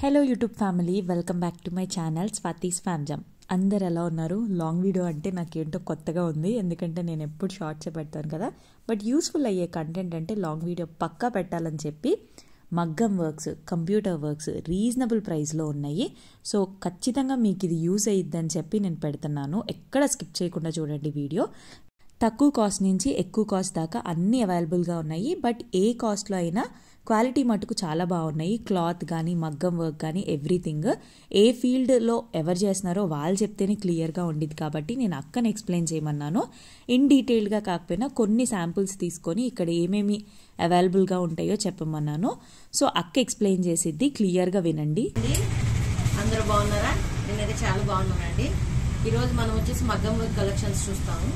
Hello YouTube family welcome back to my channel Swathi's ఫ్యామ్జమ్ అందరు ఎలా ఉన్నారు లాంగ్ వీడియో అంటే నాకేంటో కొత్తగా ఉంది ఎందుకంటే నేను ఎప్పుడు షార్ట్సే పెడతాను కదా బట్ యూస్ఫుల్ అయ్యే కంటెంట్ అంటే లాంగ్ వీడియో పక్కా పెట్టాలని చెప్పి మగ్గం వర్క్స్ కంప్యూటర్ వర్క్స్ రీజనబుల్ ప్రైస్లో ఉన్నాయి సో ఖచ్చితంగా మీకు ఇది యూజ్ అయ్యిద్దని చెప్పి నేను పెడుతున్నాను ఎక్కడ స్కిప్ చేయకుండా చూడండి వీడియో తక్కువ కాస్ట్ నుంచి ఎక్కువ కాస్ట్ దాకా అన్నీ అవైలబుల్గా ఉన్నాయి బట్ ఏ కాస్ట్లో అయినా క్వాలిటీ మటుకు చాలా బాగున్నాయి క్లాత్ కానీ మగ్గం వర్క్ కానీ ఎవ్రీథింగ్ ఏ ఫీల్డ్లో ఎవరు చేస్తున్నారో వాళ్ళు చెప్తేనే క్లియర్గా ఉండిద్ది కాబట్టి నేను అక్కని ఎక్స్ప్లెయిన్ చేయమన్నాను ఇన్ డీటెయిల్డ్గా కాకపోయినా కొన్ని శాంపుల్స్ తీసుకొని ఇక్కడ ఏమేమి అవైలబుల్గా ఉంటాయో చెప్పమన్నాను సో అక్క ఎక్స్ప్లెయిన్ చేసిద్ది క్లియర్గా వినండి అండి అందరూ బాగున్నారా నేనైతే చాలా బాగున్నానండి ఈరోజు మనం వచ్చేసి మగ్గం వర్క్ కలెక్షన్స్ చూస్తాము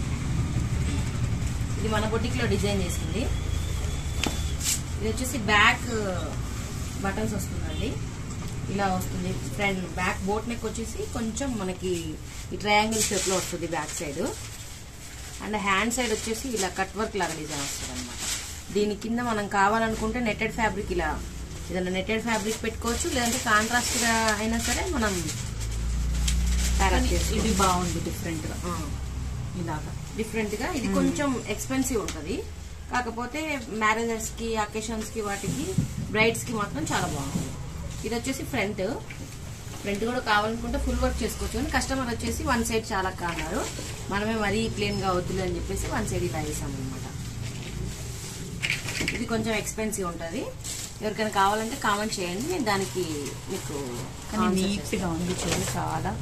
ఇది మన బొటిక్లో డిజైన్ చేసింది ఇది వచ్చేసి బ్యాక్ బటన్స్ వస్తుందండి ఇలా వస్తుంది ఫ్రంట్ బ్యాక్ బోట్ నెక్ వచ్చేసి కొంచెం మనకి ఈ ట్రయాంగిల్ షేప్లో వస్తుంది back side and hand side వచ్చేసి ఇలా కట్ వర్క్ లాగా డిజైన్ వస్తుంది అనమాట దీని కింద మనం కావాలనుకుంటే నెట్టెడ్ ఫ్యాబ్రిక్ ఇలా ఏదైనా నెట్టెడ్ ఫ్యాబ్రిక్ పెట్టుకోవచ్చు లేదంటే కాంట్రాస్ట్ గా అయినా సరే మనం తయారు చేసుకోవచ్చు. ఇది బాగుంది డిఫరెంట్గా ఆ, ఇలాగా డిఫరెంట్ గా ఇది కొంచెం ఎక్స్పెన్సివ్ ఉంటది కాకపోతే మ్యారేజెస్ కి అకేషన్స్ కి వాటికి బ్రైడ్స్ కి మాత్రం చాలా బాగుంటుంది ఇది వచ్చేసి ఫ్రంట్ ఫ్రంట్ కూడా కావాలనుకుంటే ఫుల్ వర్క్ చేసుకోవచ్చు కానీ కస్టమర్ వచ్చేసి వన్ సైడ్ చాలా అన్నారు మనమే మరీ ప్లేన్ గా వద్దులే అని చెప్పేసి వన్ సైడ్ ఇలా వేసాం అనమాట ఇది కొంచెం ఎక్స్పెన్సివ్ ఉంటది ఎవరికైనా కావాలంటే కామెంట్ చేయండి నేను దానికి మీకు కానీ answer చేస్తాను. నీట్గా ఉంది చూడు చాలా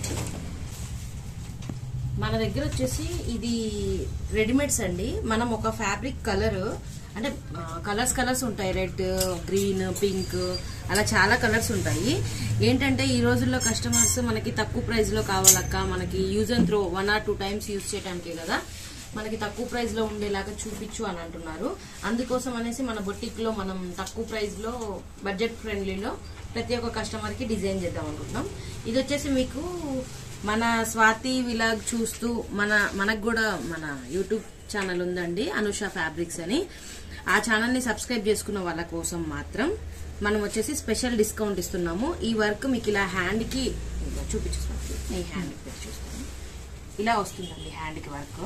మన దగ్గర వచ్చేసి ఇది రెడీమేడ్స్ అండి మనం ఒక ఫ్యాబ్రిక్ కలర్ అంటే కలర్స్ కలర్స్ ఉంటాయి రెడ్ గ్రీన్ పింక్ అలా చాలా కలర్స్ ఉంటాయి ఏంటంటే ఈ రోజుల్లో కస్టమర్స్ మనకి తక్కువ ప్రైస్ లో కావాలక్క మనకి use and throw one or two times use చేయడానికే కదా మనకి తక్కువ ప్రైస్ లో ఉండేలాగా చూపించు అని అంటున్నారు అందుకోసం అనేసి మన బొటిక్ లో మనం తక్కువ ప్రైస్ లో బడ్జెట్ ఫ్రెండ్లీలో ప్రతి ఒక్క కస్టమర్ కి డిజైన్ చేద్దాం అనుకుంటున్నాం ఇది వచ్చేసి మీకు మన స్వాతి విలాగ్ చూస్తూ మన మనకు కూడా మన యూట్యూబ్ ఛానల్ ఉందండి అనుష ఫ్యాబ్రిక్స్ అని ఆ ఛానల్ ని సబ్స్క్రైబ్ చేసుకున్న వాళ్ళ కోసం మాత్రం మనం వచ్చేసి స్పెషల్ డిస్కౌంట్ ఇస్తున్నాము ఈ వర్క్ మీకు ఇలా హ్యాండ్ కి చూపించేస్తాను ఈ హ్యాండ్ పెట్టి చూస్తాను ఇలా వస్తుందండి హ్యాండ్ కి వర్క్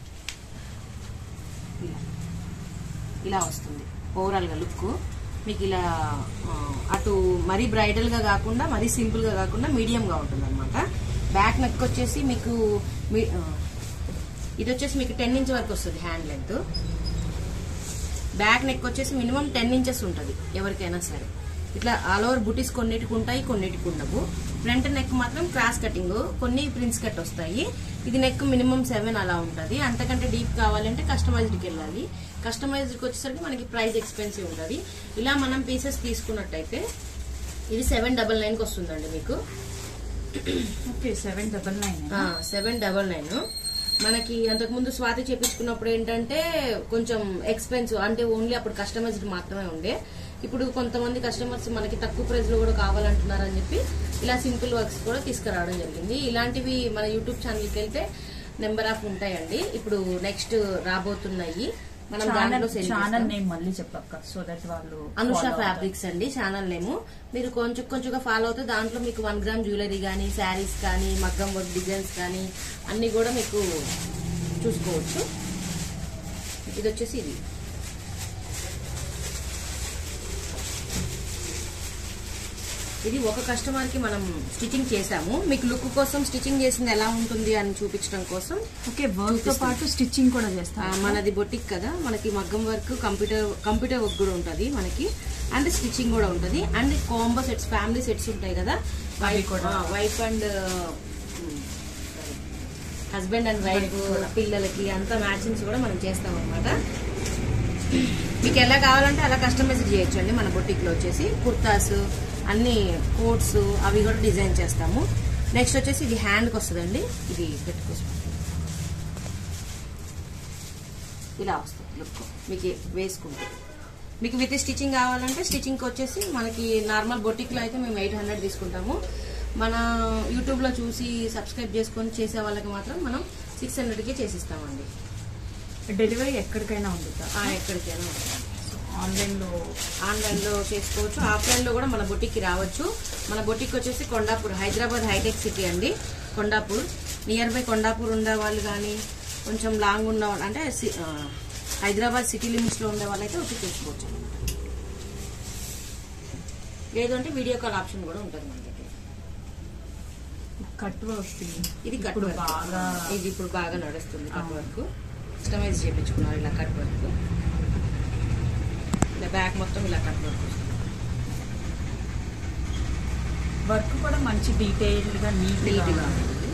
ఇలా ఇలా వస్తుంది ఓవరాల్ గా లుక్ మీకు ఇలా ఆ, అటు మరీ బ్రైడల్ గా కాకుండా మరీ సింపుల్ గా కాకుండా మీడియం గా ఉంటుంది అనమాట బ్యాక్ నెక్ వచ్చేసి మీకు మీ- ఆ, ఇది వచ్చేసి మీకు టెన్ ఇంచ్ వరకు వస్తుంది హ్యాండ్ లెంత్ బ్యాక్ నెక్ వచ్చేసి మినిమం టెన్ ఇంచెస్ ఉంటుంది ఎవరికైనా సరే ఇట్లా ఆల్ ఓవర్ బుటీస్ కొన్నిటికి ఉంటాయి కొన్నిటికి ఉండవు ఫ్రంట్ నెక్ మాత్రం క్రాస్ కటింగ్ కొన్ని ప్రిన్స్ కట్ వస్తాయి ఇది నెక్ మినిమం సెవెన్ అలా ఉంటుంది అంతకంటే డీప్ కావాలంటే కస్టమైజ్డ్కి వెళ్ళాలి కస్టమైజ్డ్కి వచ్చేసరికి మనకి ప్రైస్ ఎక్స్పెన్సివ్ ఉంటుంది ఇలా మనం పీసెస్ తీసుకున్నట్టయితే ఇది సెవెన్ డబల్ నైన్కి వస్తుందండి మీకు okay seven double nine seven double nine మనకి అంతకుముందు స్వాతి చేపించుకున్నప్పుడు ఏంటంటే కొంచెం ఎక్స్పెన్సివ్ అంటే ఓన్లీ అప్పుడు కస్టమైజ్డ్ మాత్రమే ఉండే ఇప్పుడు కొంతమంది కస్టమర్స్ మనకి తక్కువ ప్రైస్ లో కూడా కావాలంటున్నారని చెప్పి ఇలా సింపుల్ వర్క్స్ కూడా తీసుకురావడం జరిగింది ఇలాంటివి మన యూట్యూబ్ ఛానల్కి వెళ్తే నెంబర్ ఆఫ్ ఉంటాయండి ఇప్పుడు నెక్స్ట్ రాబోతున్నాయి మనం దాంట్లో send ఛానల్ చేస్తాం. నేమ్ మళ్ళీ చెప్పక్క సో దట్ వాళ్ళు అనుష follow అవుతారు. ఫ్యాబ్రిక్స్ అండి ఛానల్ నేము మీరు కొంచెం కొంచెంగా ఫాలో అవుతే దాంట్లో మీకు వన్ గ్రామ్ జ్యువెలరీ కానీ శారీస్ కానీ మగ్గం వర్క్ డిజైన్స్ కానీ అన్ని కూడా మీకు చూసుకోవచ్చు ఇది వచ్చేసి ఇది ఇది ఒక కస్టమర్ కి మనం స్టిచ్చింగ్ చేసాము మీకు లుక్ కోసం స్టిచ్చింగ్ చేసింది ఎలా ఉంటుంది అని చూపించడం కోసం ఓకే వర్క్ తో పాటు స్టిచ్చింగ్ కూడా చేస్తాం ఆ, మనది బొటిక్ కదా మనకి మగ్గం వర్క్ కంప్యూటర్ కంప్యూటర్ వర్క్ కూడా ఉంటది మనకి అండ్ స్టిచ్చింగ్ కూడా ఉంటది and combo sets family sets ఉంటాయి కదా వైఫ్ కూడా. Wife and husband and wife పిల్లలకి అంతా మ్యాచింగ్స్ కూడా మనం చేస్తాం అనమాట మీకు ఎలా కావాలంటే అలా కస్టమైజ్ చేయొచ్చు అండి మన బొటిక్ లో వచ్చేసి కుర్తాస్ అన్ని కోట్స్ అవి కూడా డిజైన్ చేస్తాము నెక్స్ట్ వచ్చేసి ఇది హ్యాండ్కి వస్తుందండి ఇది పెట్టుకోవచ్చు ఇలా వస్తుంది లుక్ మీకు వేసుకుంటే మీకు విత్ స్టిచ్చింగ్ కావాలంటే స్టిచ్చింగ్కి వచ్చేసి మనకి నార్మల్ బొటిక్లో అయితే మేము ఎయిట్ హండ్రెడ్ తీసుకుంటాము మన యూట్యూబ్లో చూసి సబ్స్క్రైబ్ చేసుకొని చేసే వాళ్ళకి మాత్రం మనం సిక్స్ హండ్రెడ్కి చేసిస్తామండి డెలివరీ ఎక్కడికైనా ఉంటుందా ఆ, ఎక్కడికైనా ఉంటుంది. ఆన్లైన్లో ఆన్లైన్లో చేసుకోవచ్చు ఆఫ్లైన్లో కూడా మన బొటిక్కి రావచ్చు మన బొటిక్ వచ్చేసి కొండాపూర్ హైదరాబాద్ హైటెక్ సిటీ అండి కొండాపూర్ నియర్ బై కొండాపూర్ ఉండే వాళ్ళు కానీ కొంచెం లాంగ్ ఉన్న వాళ్ళు అంటే సి- ఆ, హైదరాబాద్ సిటీ లిమిట్స్లో ఉండే వాళ్ళైతే వచ్చి చేసుకోవచ్చు అనమాట లేదు అంటే వీడియో కాల్ ఆప్షన్ కూడా ఉంటుంది మన దగ్గర కట్ వస్తుంది ఇది కట్ ఇప్పుడు వర్క్ బాగా ఇది ఇప్పుడు బాగా నడుస్తుంది కట్ వర్క్ కస్టమైజ్ చేయించుకున్నారు ఇలా కట్ వర్క్ ఇలా బ్యాక్ మొత్తం ఇలా కట్ వర్క్ వస్తుంది వర్క్ కూడా మంచి డీటెయిల్గా నీట్గా నీట్గా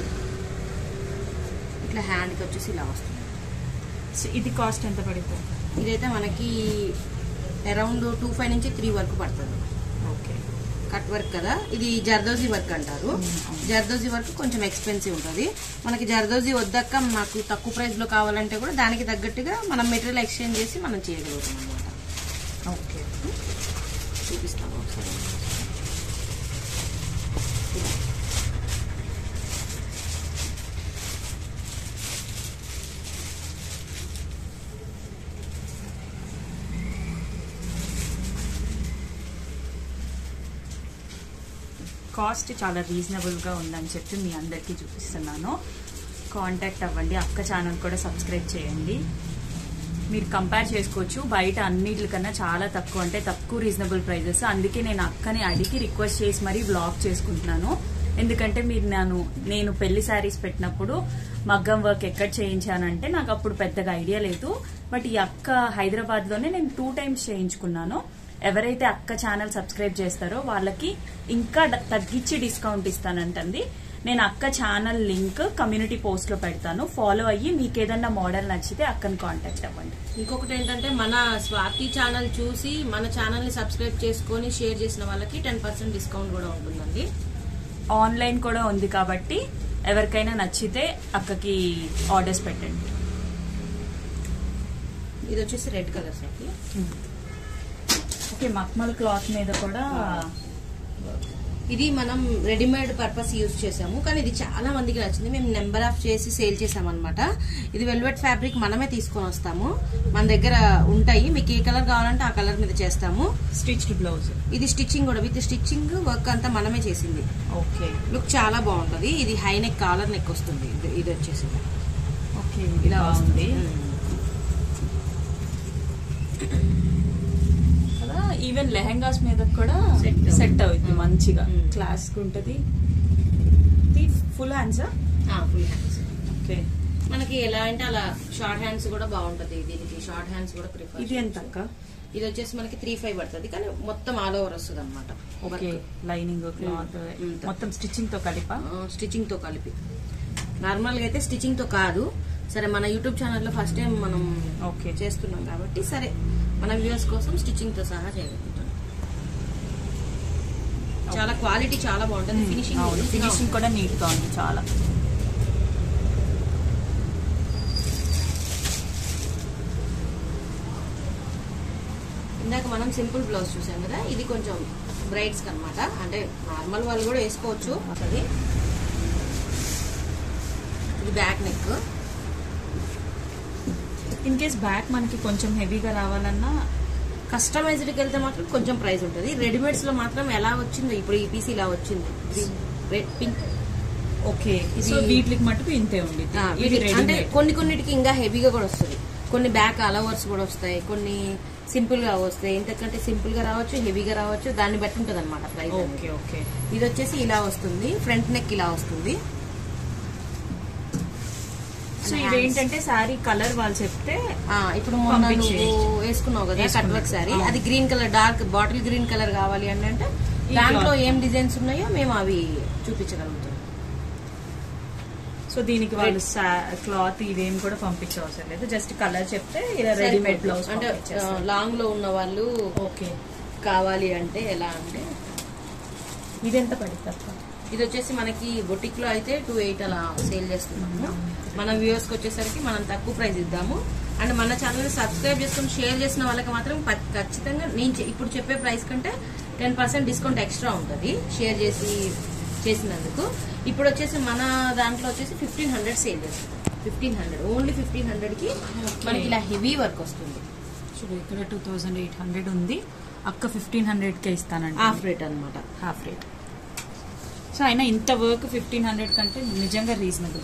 ఇట్లా హ్యాండ్కి వచ్చేసి ఇలా వస్తుంది ఇది కాస్ట్ ఎంత పడుతుంది ఇదైతే మనకి అరౌండ్ టూ ఫైవ్ నుంచి త్రీ వరకు పడుతుంది ఓకే కట్ వర్క్ కదా ఇది జర్దోజీ వర్క్ అంటారు మ్మ్, అవును. జర్దోజీ వర్క్ కొంచెం ఎక్స్పెన్సివ్ ఉంటుంది మనకి జర్దోజీ వద్దక్క మాకు తక్కువ ప్రైస్ లో కావాలంటే కూడా దానికి తగ్గట్టుగా మనం మెటీరియల్ ఎక్స్చేంజ్ చేసి మనం చేయగలుగుతాం అనమాట ఓకే చూపిస్తాను ఒకసారి ఇలా. కాస్ట్ చాలా రీజనబుల్గా ఉందని చెప్పి మీ అందరికీ చూపిస్తున్నాను కాంటాక్ట్ అవ్వండి అక్క ఛానల్ కూడా సబ్స్క్రైబ్ చేయండి మీరు కంపేర్ చేసుకోవచ్చు బయట అన్నిటికన్నా చాలా తక్కువ అంటే తక్కువ రీజనబుల్ ప్రైజెస్ అందుకే నేను అక్కని అడిగి రిక్వెస్ట్ చేసి మరీ బ్లాగ్ చేసుకుంటున్నాను ఎందుకంటే మీరు నేను నేను పెళ్లి శారీస్ పెట్టినప్పుడు మగ్గం వర్క్ ఎక్కడ చేయించానంటే నాకు అప్పుడు పెద్దగా ఐడియా లేదు బట్ ఈ అక్క హైదరాబాద్ లోనే నేను టూ టైమ్స్ చేయించుకున్నాను ఎవరైతే అక్క ఛానల్ సబ్స్క్రైబ్ చేస్తారో వాళ్ళకి ఇంకా డ- తగ్గించి డిస్కౌంట్ ఇస్తానంటుంది నేను అక్క ఛానల్ లింక్ కమ్యూనిటీ పోస్ట్ లో పెడతాను ఫాలో అయ్యి మీకు ఏదన్నా మోడల్ నచ్చితే అక్కని కాంటాక్ట్ అవ్వండి ఇంకొకటి ఏంటంటే మన స్వాతి ఛానల్ చూసి మన ఛానల్ ని సబ్స్క్రైబ్ చేసుకొని షేర్ చేసిన వాళ్ళకి టెన్ పర్సెంట్ డిస్కౌంట్ కూడా ఉంటుందండి ఆన్లైన్ కూడా ఉంది కాబట్టి ఎవరికైనా నచ్చితే అక్కకి ఆర్డర్స్ పెట్టండి ఇది వచ్చేసి రెడ్ కలర్ సార్ ఓకే మక్మల్ క్లాత్ మీద కూడా ఇది మనం రెడీమేడ్ పర్పస్ యూజ్ చేసాము కానీ ఇది చాలా మందికి నచ్చింది మేము నెంబర్ ఆఫ్ చేసి సేల్ చేసామన్నమాట ఇది వెల్వెట్ ఫ్యాబ్రిక్ మనమే తీసుకొని వస్తాము మన దగ్గర ఉంటాయి మీకు ఏ కలర్ కావాలంటే ఆ కలర్ మీద చేస్తాము స్టిచ్డ్ బ్లౌజ్ ఇది స్టిచ్చింగ్ కూడా విత్ స్టిచ్చింగ్ వర్క్ అంతా మనమే చేసింది ఓకే లుక్ చాలా బాగుంటది ఇది హై నెక్ కాలర్ నెక్ వస్తుంది ఇది- ఇది వచ్చేసి ఓకే ఇలా ఇలా వస్తుంది ఉంది కదా ఈవెన్ లెహెంగాస్ మీద కూడా Set అవుతుంది. సెట్ అవుతుంది Mm. మంచిగా Mm. క్లాస్ ఉంటది full hands full hands okay మనకి ఎలా అంటే అలా షార్ట్ హ్యాండ్స్ కూడా బాగుంటది దీనికి షార్ట్ హ్యాండ్స్ కూడా ప్రిఫర్ ఇది ఎంత అక్క ఇది వచ్చేసి మనకి త్రీ ఫైవ్ పడుతుంది కానీ మొత్తం ఆల్ ఓవర్ వస్తుంది అనమాట ఓకే లైనింగ్ క్లాత్ Mm. మొత్తం స్టిచ్చింగ్ తో కలిపా స్టిచ్చింగ్ తో కలిపి నార్మల్ గా అయితే స్టిచ్చింగ్ తో కాదు సరే మన యూట్యూబ్ ఛానల్లో ఫస్ట్ టైం మనం ఓకే చేస్తున్నాం కాబట్టి సరే మన వ్యూవర్స్ కోసం స్టిచ్చింగ్ తో సహా చేయగలుగుతాం చాలా క్వాలిటీ చాలా బాగుంటుంది ఫినిషింగ్ ఫినిషింగ్ కూడా నీట్ గా ఉంది చాలా ఇందాక మనం సింపుల్ బ్లౌజ్ చూసాం కదా ఇది కొంచెం బ్రైడ్స్ అన్నమాట అంటే నార్మల్ వాళ్ళు కూడా వేసుకోవచ్చు అది ఇది back neck in case back మనకి కొంచెం హెవీగా రావాలన్నా కస్టమైజ్డ్కి వెళ్తే మాత్రం కొంచెం ప్రైస్ ఉంటుంది రెడీమేడ్స్ లో మాత్రం ఎలా వచ్చిందో ఇప్పుడు ఈ పీస్ ఇలా వచ్చింది రెడ్ పింక్ ఓకే ఇది- సో వీటికి మటుకు ఇంతే ఉంది ఇది అంటే రెడీమేడ్ కొన్ని కొన్నిటికి ఇంకా హెవీగా కూడా వస్తుంది కొన్ని బ్యాక్ అలవర్స్ కూడా వస్తాయి కొన్ని సింపుల్ గా వస్తాయి ఇంతకంటే సింపుల్ గా రావచ్చు హెవీగా రావచ్చు దాన్ని బట్టి ఉంటుంది అనమాట ప్రైస్ ఓకే ఓకే ఇది వచ్చేసి ఇలా వస్తుంది ఫ్రంట్ నెక్ ఇలా వస్తుంది సో ఇవేంటంటే శారీ కలర్ వాళ్ళు చెప్తే ఆ, ఇప్పుడు మొన్న నువ్వు పంపించేయచ్చు. వేసుకున్నావు కదా వేసుకున్నా. కట్ వర్క్ సారీ అవును. అది green colour dark bottle green colour కావాలి అని అంటే ఈ దాంట్లో cloth. ఏం డిజైన్స్ ఉన్నాయో మేము అవి చూపించగలుగుతాం సో దీనికి వాళ్ళు క్లాత్ ఇవేం కూడా పంపించవసరం లేదు జస్ట్ కలర్ చెప్తే ఇలా రెడీమేడ్ బ్లౌజ్ అంటే లాంగ్ లో ఉన్న వాళ్ళు ఓకే కావాలి అంటే ఎలా అంటే ఇది ఎంత పడుతుంది అక్క ఇది వచ్చేసి మనకి బొటిక్ లో అయితే టూ ఎయిట్ అలా సేల్ చేస్తున్నాము మన వ్యూవర్స్ కి వచ్చేసరికి మనం తక్కువ ప్రైస్ ఇద్దాము అండ్ మన ఛానల్ ని సబ్స్క్రైబ్ చేసుకుని షేర్ చేసిన వాళ్ళకి మాత్రం ప- ఖచ్చితంగా నేను చె- ఇప్పుడు చెప్పే ప్రైస్ కంటే టెన్ పర్సెంట్ డిస్కౌంట్ ఎక్స్ట్రా ఉంటుంది షేర్ చేసి చేసినందుకు ఇప్పుడు వచ్చేసి మన దాంట్లో వచ్చేసి ఫిఫ్టీన్ హండ్రెడ్ సేల్ చేస్తున్నాం fifteen hundred only fifteen hundred కి మనకి ఇలా హెవీ వర్క్ వస్తుంది చూడు ఇక్కడ టూ థౌజండ్ ఎయిట్ హండ్రెడ్ ఉంది అక్క ఫిఫ్టీన్ హండ్రెడ్కే ఇస్తానండి హాఫ్ రేట్ అనమాట హాఫ్ రేట్ సో అయినా ఇంత వర్క్ ఫిఫ్టీన్ హండ్రెడ్ కంటే నిజంగా రీజనబుల్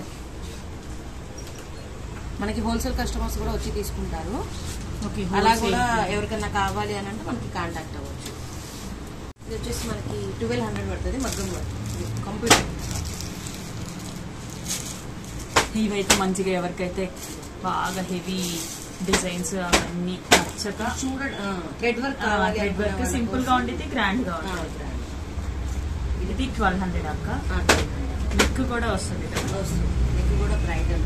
మనకి హోల్సేల్ కస్టమర్స్ కూడా వచ్చి తీసుకుంటారు ఓకే అలా కూడా ఎవరికైనా కావాలి అని అంటే మనకి కాంటాక్ట్ అవ్వచ్చు ఇది వచ్చేసి మనకి ట్వెల్వ్ హండ్రెడ్ పడుతుంది మగ్గం పడుతుంది కంప్యూటర్ ఇవైతే మంచిగా ఎవరికైతే బాగా హెవీ డిజైన్స్ అవన్నీ నచ్చక చూడండి థ్రెడ్ వర్క్ కావాలి రెడ్ వర్క్ సింపుల్ గా ఉండేది గ్రాండ్ గా ఉంటుంది ఇది ట్వెల్వ్ హండ్రెడ్ అక్క నెక్ కూడా వస్తుంది కదా మీకు కూడా బ్రైడల్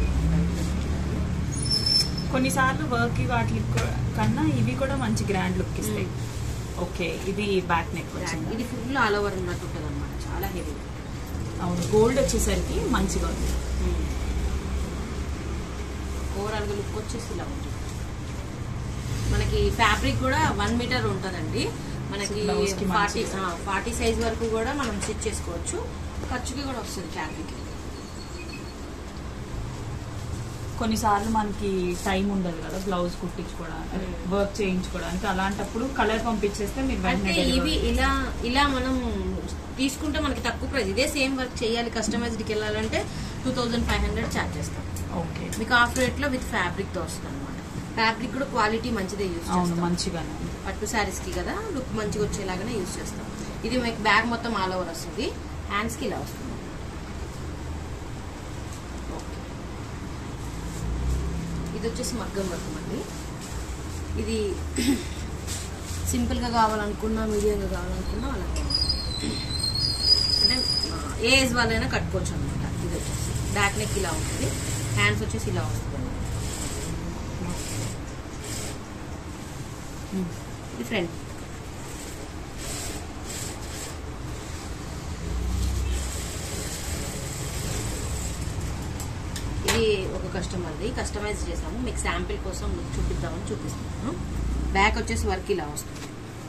కొన్నిసార్లు వర్క్ వాటి కన్నా ఇవి కూడా మంచి గ్రాండ్ లుక్ ఇస్తాయి ఓకే ఇది బ్యాక్ నెక్ వచ్చింది ఇది ఫుల్ ఆల్ ఓవర్ ఉన్నట్టు ఉంటుంది అనమాట చాలా హెవీ అవును గోల్డ్ వచ్చేసరికి మంచిగా ఉంది ఓవరాల్ గా లుక్ వచ్చేసి ఇలా ఉంటుంది మనకి ఫ్యాబ్రిక్ కూడా వన్ మీటర్ ఉంటుందండి మనకి Blouse కి ఫార్టీ మంచిగా. ఫార్టీ సైజ్ వరకు కూడా మనం స్టిచ్ చేసుకోవచ్చు ఖర్చుకి కూడా వస్తుంది ఫ్యాబ్రిక్ కొన్నిసార్లు మనకి టైం ఉండదు కదా బ్లౌజ్ కుట్టించుకోవడానికి వర్క్ చేయించుకోవడానికి అలాంటప్పుడు కలర్ పంపించేస్తే మీరు అంటే వెంటనే ఇవి deliver- ఇలా ఇలా మనం తీసుకుంటే మనకి తక్కువ ప్రైస్ ఇదే సేమ్ వర్క్ చేయాలి కస్టమైజ్డ్కి వెళ్ళాలంటే two thousand five hundred charge చేస్తాం ఓకే మీకు ఆఫ్ రేట్ లో విత్ ఫ్యాబ్రిక్ తో వస్తుంది అనమాట ఫ్యాబ్రిక్ కూడా క్వాలిటీ మంచిదే యూస్ అవును చేస్తాం మంచిగానే ఉంది. పట్టు శారీస్ కి కదా లుక్ మంచిగా వచ్చేలాగానే యూస్ చేస్తాం ఇది మీకు బ్యాగ్ మొత్తం ఆల్ ఓవర్ వస్తుంది హ్యాండ్స్ కి ఇలా వస్తుంది ఓకే. ఇది వచ్చేసి మగ్గం వర్క్ అండి ఇది సింపుల్ గా కావాలనుకున్నా మీడియం గా కావాలనుకున్నా అలాగే అంటే ఆ, ఏ ఏజ్ వాళ్ళైనా కట్టుకోవచ్చు అనమాట ఇది వచ్చేసి బ్యాక్ నెక్ ఇలా ఉంటుంది హ్యాండ్స్ వచ్చేసి ఇలా వస్తుంది ఇది ఫ్రంట్ ఇది ఒక కస్టమర్ది కస్టమైజ్ చేసాము మీకు శాంపిల్ కోసం లుక్ చూపిద్దామని చూపిస్తున్నాను బ్యాక్ వచ్చేసి వర్క్ ఇలా వస్తుంది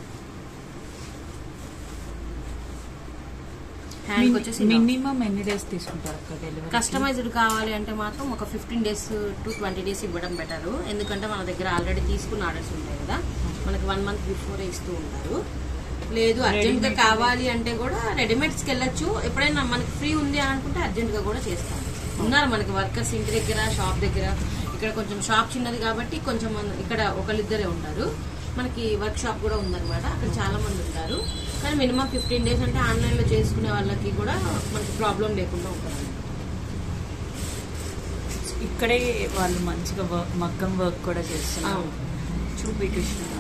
హ్యాండ్ వచ్చేసి ఇలా వస్తుంది. మినిమం ఎన్ని డేస్ తీసుకుంటారు అక్క డెలివరీ కస్టమైజ్డ్ కావాలి అంటే మాత్రం ఒక fifteen days to twenty days ఇవ్వడం బెటర్ ఎందుకంటే మన దగ్గర ఆల్రెడీ తీసుకున్న ఆర్డర్స్ ఉంటాయి కదా మనకి వన్ మంత్ బిఫోరే ఇస్తూ ఉంటారు లేదు అర్జెంట్ గా Readymade కావాలి అంటే కూడా రెడీమేడ్స్కి వెళ్ళొచ్చు ఎప్పుడైనా మనకి ఫ్రీ ఉంది అని అనుకుంటే అర్జెంట్ గా కూడా చేస్తాం ఉన్నారు మనకి వర్కర్స్ ఇంటి దగ్గర షాప్ దగ్గర ఇక్కడ కొంచెం షాప్ చిన్నది కాబట్టి కొంచెం మంది- ఇక్కడ ఒకళ్ళిద్దరే ఉంటారు మనకి వర్క్ షాప్ కూడా ఉందన్నమాట అక్కడ చాలా మంది ఉంటారు కానీ మినిమం ఫిఫ్టీన్ డేస్ అంటే ఆన్లైన్ లో చేసుకునే వాళ్ళకి కూడా మనకి ప్రాబ్లం లేకుండా ఉంటుంది ఇక్కడే వాళ్ళు మంచిగా వర్క్ మగ్గం వర్క్ కూడా చేస్తున్నారు అవును. చూపించున్నారు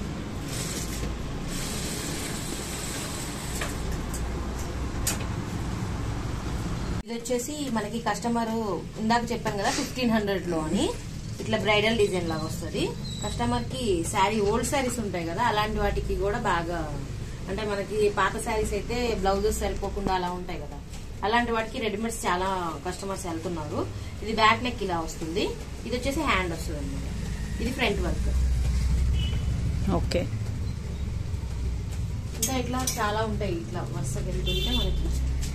ఇది వచ్చేసి మనకి కస్టమర్ ఇందాక చెప్పాను కదా ఫిఫ్టీన్ హండ్రెడ్ లో అని ఇట్లా బ్రైడల్ డిజైన్ లాగా వస్తుంది కస్టమర్ కి శారీ ఓల్డ్ శారీస్ ఉంటాయి కదా అలాంటి వాటికి కూడా బాగా అంటే మనకి పాత శారీస్ అయితే బ్లౌజెస్ సరిపోకుండా అలా ఉంటాయి కదా అలాంటి వాటికి రెడీమేడ్స్ చాలా కస్టమర్స్ వెళ్తున్నారు ఇది బ్యాక్ నెక్ ఇలా వస్తుంది ఇది వచ్చేసి హ్యాండ్ వస్తుంది అనమాట ఇది ఫ్రంట్ వర్క్ ఓకే ఇంకా ఇట్లా చాలా ఉంటాయి ఇట్లా వరుసగా వెళ్తుంటే మనకి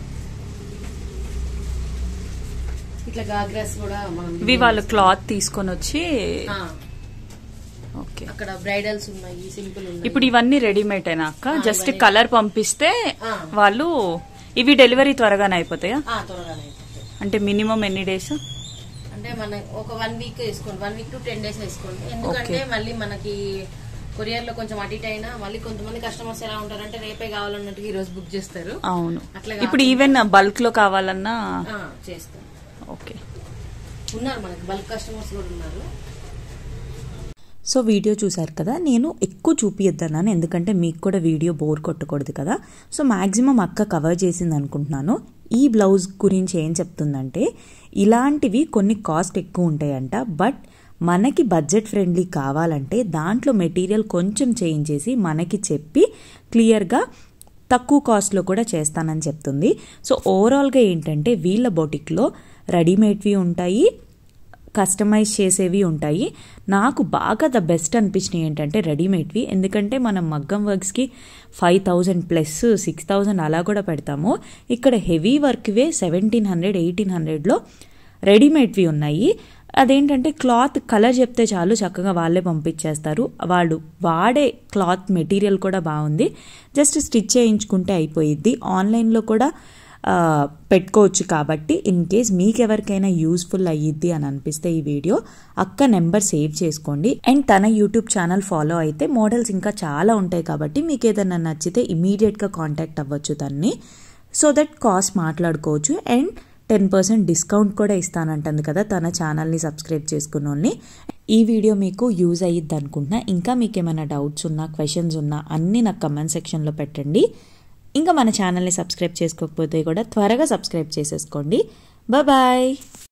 ఇట్లా గాగ్రాస్ కూడా మనం ఇవి వాళ్ళు క్లాత్ తీసుకొని వచ్చి ఆ, ఓకే అక్కడ బ్రైడల్స్ ఉన్నాయి సింపుల్ ఉన్నాయి ఇప్పుడు ఇవన్నీ రెడీమేడ్ అయినా అక్క ఆ, జస్ట్ ఇవన్నీ- కలర్ పంపిస్తే ఆ. వాళ్ళు ఇవి డెలివరీ త్వరగానే అయిపోతాయా ఆ, త్వరగానే అయిపోతాయి అంటే మినిమం ఎన్ని డేస్ అంటే మన ఒక వన్ వీక్ వేసుకోండి one week to ten days వేసుకోండి ఎందుకంటే Okay. మళ్ళీ మనకి కొరియర్ లో కొంచెం అటు ఇటు అయినా మళ్ళీ కొంతమంది కస్టమర్స్ ఎలా ఉంటారంటే రేపే కావాలన్నట్టు ఈ రోజు బుక్ చేస్తారు అవును అట్లా ఇప్పుడు ఈవెన్ బల్క్ లో కావాలన్నా ఆ, చేస్తారు ఓకే ఉన్నారు మనకి బల్క్ కస్టమర్స్ కూడా ఉన్నారు సో వీడియో చూశారు కదా నేను ఎక్కువ చూపియొద్దన్నాను ఎందుకంటే మీకు కూడా వీడియో బోర్ కొట్టకూడదు కదా సో మ్యాక్సిమం అక్క కవర్ చేసింది అనుకుంటున్నాను ఈ బ్లౌజ్ గురించి ఏం చెప్తుందంటే ఇలాంటివి కొన్ని కాస్ట్ ఎక్కువ ఉంటాయంట బట్ మనకి బడ్జెట్ ఫ్రెండ్లీ కావాలంటే దాంట్లో మెటీరియల్ కొంచెం చేంజ్ చేసి మనకి చెప్పి క్లియర్గా తక్కువ కాస్ట్లో కూడా చేస్తానని చెప్తుంది సో ఓవరాల్గా ఏంటంటే వీళ్ళ బొటిక్లో రెడీమేడ్వి ఉంటాయి కస్టమైజ్ చేసేవి ఉంటాయి నాకు బాగా ద బెస్ట్ అనిపించినవి ఏంటంటే రెడీమేడ్వి ఎందుకంటే మనం మగ్గం వర్క్స్కి five thousand plus six thousand అలా కూడా పెడతాము ఇక్కడ హెవీ వర్క్వే సెవెంటీన్ హండ్రెడ్ ఎయిటీన్ హండ్రెడ్లో రెడీమేడ్వి ఉన్నాయి అదేంటంటే క్లాత్ కలర్ చెప్తే చాలు చక్కగా వాళ్ళే పంపించేస్తారు వాళ్ళు వాడే క్లాత్ మెటీరియల్ కూడా బాగుంది జస్ట్ స్టిచ్ చేయించుకుంటే అయిపోయిద్ది ఆన్లైన్లో కూడా ఆ, పెట్టుకోవచ్చు కాబట్టి ఇన్ కేస్ మీకు ఎవరికైనా యూస్ఫుల్ అయ్యిద్ది అని అనిపిస్తే ఈ వీడియో అక్క నెంబర్ సేవ్ చేసుకోండి అండ్ తన యూట్యూబ్ ఛానల్ ఫాలో అయితే మోడల్స్ ఇంకా చాలా ఉంటాయి కాబట్టి మీకు ఏదైనా నచ్చితే ఇమీడియట్గా కాంటాక్ట్ అవ్వచ్చు తన్ని సో దట్ కాస్ట్ మాట్లాడుకోవచ్చు అండ్ టెన్ పర్సెంట్ డిస్కౌంట్ కూడా ఇస్తానంటుంది కదా తన ఛానల్ని సబ్స్క్రైబ్ చేసుకున్నోళ్ళని ఈ వీడియో మీకు యూజ్ అయ్యిద్ది అనుకుంటున్నా ఇంకా మీకు ఏమైనా డౌట్స్ ఉన్నా క్వశ్చన్స్ ఉన్నా అన్నీ నాకు కమెంట్ సెక్షన్లో పెట్టండి ఇంకా మన ఛానల్ని సబ్స్క్రైబ్ చేసుకోకపోతే కూడా త్వరగా సబ్స్క్రైబ్ చేసేసుకోండి బాయ్